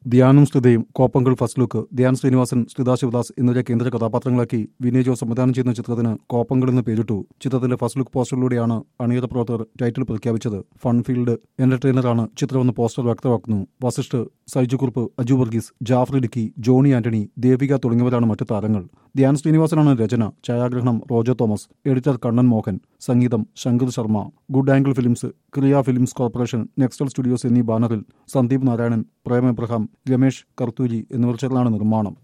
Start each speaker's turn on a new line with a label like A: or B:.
A: ധ്യാനും സ്തുതയും കോപ്പങ്കൾ first look Dhyan Sreenivasan Sreetha Sivadas എന്നിവരെ കേന്ദ്ര കഥാപാത്രങ്ങളാക്കി വിനയ് ജോസ് സംവിധാനം ചെയ്യുന്ന ചിത്രത്തിന് കോപ്പങ്കൾ എന്ന് പേരിട്ടു ചിത്രത്തിന്റെ ഫസ്റ്റ് ലുക്ക് പോസ്റ്ററിലൂടെയാണ് അണിയറ പ്രവർത്തകർ ടൈറ്റിൽ പ്രഖ്യാപിച്ചത് ഫൺഫീൽഡ് എന്റർടൈനറാണ് ചിത്രമെന്ന് പോസ്റ്റർ വ്യക്തമാക്കുന്നു വസിഷ്ഠ് സൈജു കുറുപ്പ് അജു വർഗീസ് ജാഫർ ഇടുക്കി ജോണി ആന്റണി ദേവിക തുടങ്ങിയവരാണ് മറ്റു താരങ്ങൾ ധ്യാൻ ശ്രീനിവാസനാണ് രചന ഛായാഗ്രഹണം റോജോ തോമസ് എഡിറ്റർ കണ്ണൻ മോഹൻ സംഗീതം Shankar Sharma Good Angle Films Kriya Films Corporation Nextel Studios എന്നീ ബാനറിൽ സന്ദീപ് നാരായണൻ പ്രേം എബ്രഹാം രമേശ് കർത്തൂരി എന്നിവർ ചേർന്നാണ് നിർമ്മാണം